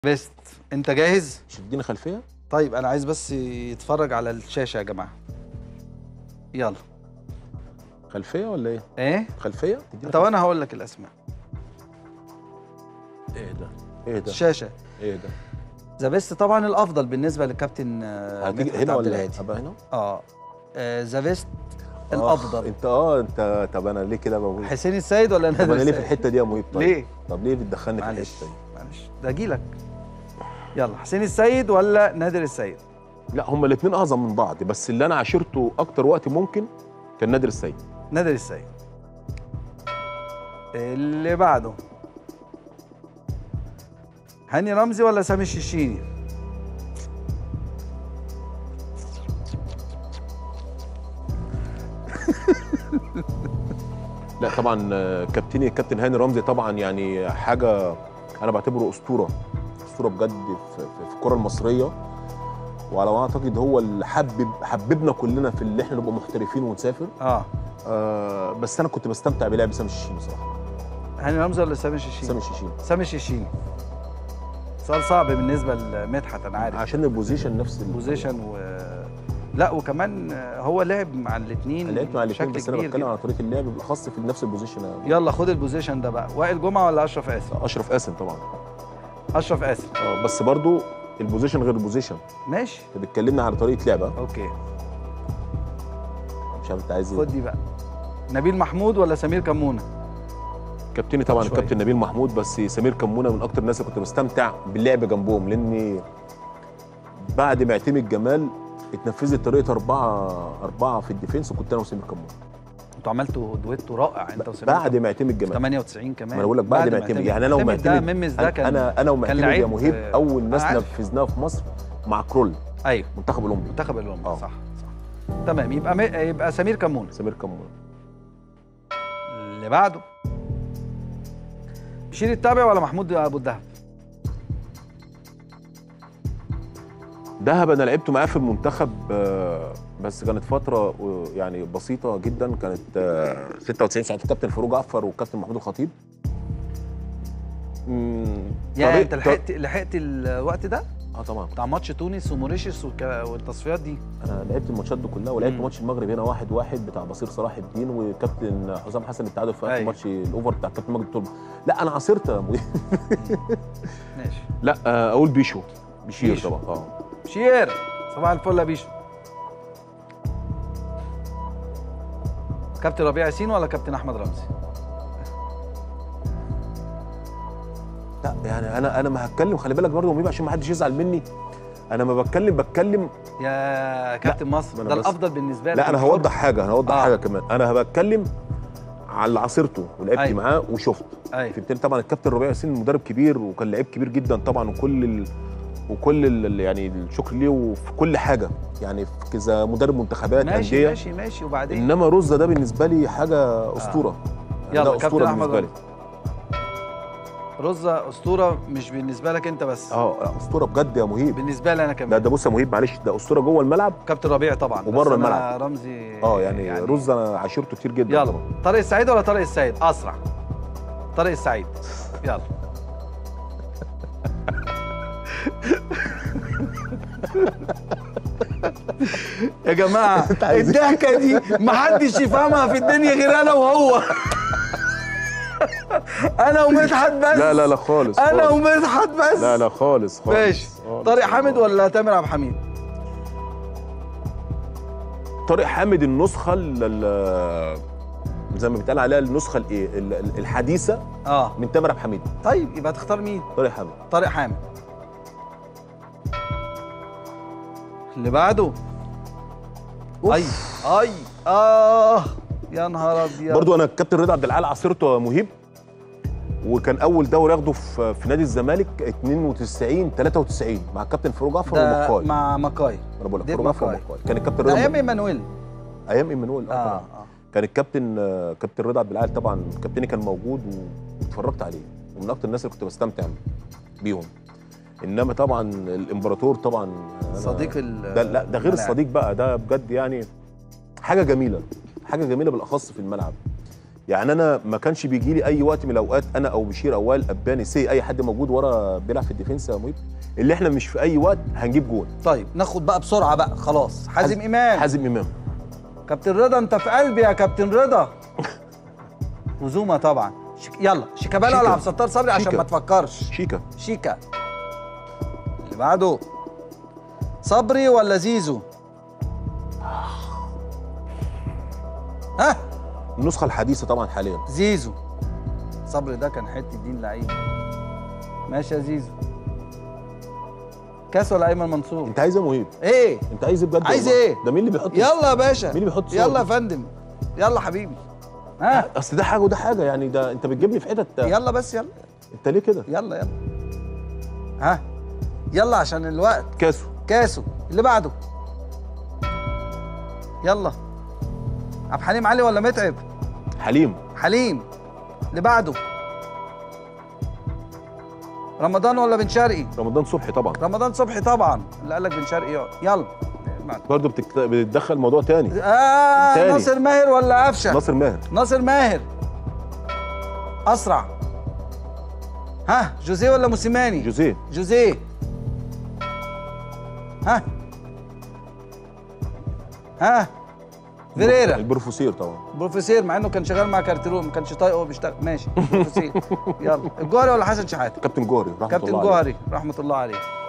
بيست انت جاهز مش تديني خلفيه طيب انا عايز بس يتفرج على الشاشه يا جماعه يلا خلفيه ولا ايه ايه خلفيه تديني طب انا هقول لك الاسماء خلفية. ايه ده ايه ده الشاشه ايه ده ذا بيست طبعا الافضل بالنسبه للكابتن آه، هتيجي مدحت هنا عبد ولا الهادي ابقى هنا اه ذا بيست آه، الافضل انت اه انت طب انا ليه كده بقول حسين السيد ولا طب نادر انا ليه في السيد الحته دي يا مهيب طيب ليه؟ طب ليه بتدخلني في معلش الحته دي معلش ده اجيلك يلا حسين السيد ولا نادر السيد لا هما الاثنين اعظم من بعض بس اللي انا عاشرته اكتر وقت ممكن كان نادر السيد نادر السيد اللي بعده هاني رمزي ولا سامي الشيشيني لا طبعا آه، كابتني الكابتن هاني رمزي طبعا يعني حاجه انا بعتبره اسطوره اسطوره بجد في, في, في الكره المصريه وعلى ما اعتقد هو اللي حبب حببنا كلنا في اللي احنا نبقى محترفين ونسافر اه آه بس انا كنت بستمتع بلعب سامي الشيشين بصراحه هاني رمزي ولا سامي الشيشيني سامي الشيشين سامي الشيشيني سؤال صعب بالنسبه لمدحت انا عارف عشان البوزيشن نفس ال- بوزيشن و لا وكمان هو لعب مع الاثنين انا لعبت مع الاثنين بس انا بتكلم جدا. على طريقه اللعب بالاخص في نفس البوزيشن يلا خد البوزيشن ده بقى وائل جمعه ولا اشرف قاسم اشرف قاسم طبعا اشرف قاسم اه بس برضو البوزيشن غير البوزيشن ماشي انت بتكلمنا على طريقه لعبه اوكي مش عارف انت عايز ايه خد دي بقى نبيل محمود ولا سمير كمونه كابتني طبعا شوية. الكابتن نبيل محمود بس سمير كمونه من اكتر الناس اللي كنت بستمتع باللعب جنبهم لاني بعد ما اعتمد جمال اتنفذت طريقه اربعه اربعه في الديفنس وكنت انا وسمير كمونه انتوا عملتوا دويتو رائع انت وسمير بعد ما اعتمد جمال 98 كمان ما انا بقول لك بعد ما اعتمد يعني انا معتمد ومعتمد ده ميمز ده كان انا انا ومعتمد يا لعيب، مهيب آه، اول ناس أنا عارف. نفذناها في مصر مع كرول ايوه منتخب الاولمبي منتخب الاولمبي آه. صح صح تمام يبقى مي... يبقى سمير كمونه سمير كمونه اللي بعده بشير التابع ولا محمود ابو الدهب دهب انا لعبته معاه في المنتخب آه، بس كانت فتره آه، يعني بسيطه جدا كانت آه، 96 ساعه الكابتن فاروق جعفر والكابتن محمود الخطيب مم، يا طريق- انت لحقت لحقت الوقت ده اه طبعا بتاع ماتش تونس وموريشيوس والك... والتصفيات دي انا لعبت الماتشات دي كلها ولعبت مم. ماتش المغرب هنا واحد واحد بتاع بصير صلاح الدين وكابتن حسام حسن التعادل في اخر أيوة. ماتش الاوفر بتاع كابتن مجدي طلب لا انا عاصرت يا مدير. ماشي لا آه، اقول بيشو بشير بيشو. طبعا اه بشير صباح الفل يا بيشو كابتن ربيع ياسين ولا كابتن احمد رمزي لا يعني انا انا ما هتكلم خلي بالك برضه يا مهيب عشان ما حدش يزعل مني انا ما بتكلم بتكلم يا كابتن مصر ما أنا ده بس- الافضل بالنسبه لك لا انا الحر. هوضح حاجه انا هوضح آه. حاجه كمان انا بتكلم على اللي عاصرته ولعبت أيوة. معاه وشفت ايوه في بالتالي طبعا الكابتن ربيع ياسين مدرب كبير وكان لعيب كبير جدا طبعا وكل ال... وكل ال... يعني الشكر ليه وفي كل حاجه يعني في كذا مدرب منتخبات ماشي انديه ماشي ماشي وبعدين انما رزة ده بالنسبه لي حاجه اسطوره يعني يلا ده كابتن اسطوره احمد بالنسبه لي رمزي رزة اسطوره مش بالنسبه لك انت بس اه اسطوره بجد يا مهيب بالنسبه لي انا ده كمان ده بص يا مهيب معلش ده اسطوره جوه الملعب كابتن ربيع طبعا بس وبره أنا الملعب. رمزي اه يعني, يعني رزة انا عاشرته كتير جدا يلا طبعا طارق السعيد ولا طارق السيد اسرع طارق السعيد يلا يا جماعه عايز إيه؟ الضحكه دي محدش يفهمها في الدنيا غير انا وهو انا ومدحت بس لا لا لا خالص انا خالص. ومدحت بس لا لا خالص خالص ماشي خالص طارق حامد والله. ولا تامر عبد الحميد طارق حامد النسخه ال- ال- زي ما بيتقال عليها النسخه الايه ال- ال- الحديثه اه من تامر عبد الحميد طيب يبقى تختار مين طارق حامد طارق حامد اللي بعده أوف. اي اي اه يا نهار ابيض برضو انا الكابتن رضا عبد العال عاصرته مهيب وكان اول دوري ياخده في في نادي الزمالك 92 93 مع الكابتن فاروق جعفر ده ومكاي مع مكاي انا بقول لك ديب فاروق جعفر مكاي. ومكاي كان الكابتن ده رضا ايام ايمانويل ايام ايمانويل اه اه طبعا اه كان الكابتن آه، كابتن رضا عبد العال طبعا كابتني كان موجود واتفرجت عليه ومن اكتر الناس اللي كنت بستمتع بيهم انما طبعا الامبراطور طبعا أنا- صديق ال ده لا ده غير الملاعب. الصديق بقى ده بجد يعني حاجه جميله حاجه جميله بالاخص في الملعب يعني انا ما كانش بيجي لي اي وقت من الاوقات انا او بشير او وائل اباني سي اي حد موجود ورا بيلعب في الديفنس يا مهيب اللي احنا مش في اي وقت هنجيب جول طيب ناخد بقى بسرعه بقى خلاص حازم حازم- امام حازم امام كابتن رضا انت في قلبي يا كابتن رضا وزوما طبعا شك... يلا شيكابالا شيكا. ولا عبد الستار صبري عشان شيكا. ما تفكرش شيكا شيكا اللي بعده صبري ولا زيزو ها النسخه الحديثه طبعا حاليا زيزو صبري ده كان حته دين لعيب ماشي يا زيزو كاس ولا ايمن منصور انت عايز ايه يا مهيب ايه انت عايز ايه بجد عايز والله؟ ايه؟ ده مين اللي بيحط يلا يا باشا مين اللي بيحط صور يلا يا دي؟ فندم يلا حبيبي ها اصل ده حاجه وده حاجه يعني ده انت بتجيبني في حتت يلا بس يلا انت ليه كده يلا يلا ها يلا عشان الوقت كاسو كاسو اللي بعده يلا عبد الحليم علي ولا متعب حليم حليم اللي بعده رمضان ولا بن شرقي رمضان صبحي طبعا رمضان صبحي طبعا اللي قال لك بن شرقي يقعد يلا برضه بتكت... بتدخل موضوع تاني آه تاني. ناصر ماهر ولا قفشه ناصر ماهر ناصر ماهر اسرع ها جوزيه ولا موسيماني جوزيه جوزيه ها ها فيريرا البروفيسير طبعا بروفيسير مع انه كان شغال مع كارتيرون ما كانش طايقه وبيشتغل ماشي بروفيسير يلا الجوهري ولا حسن شحاته كابتن جوهري رحمه كابتن الله عليه. جوهري رحمه الله عليه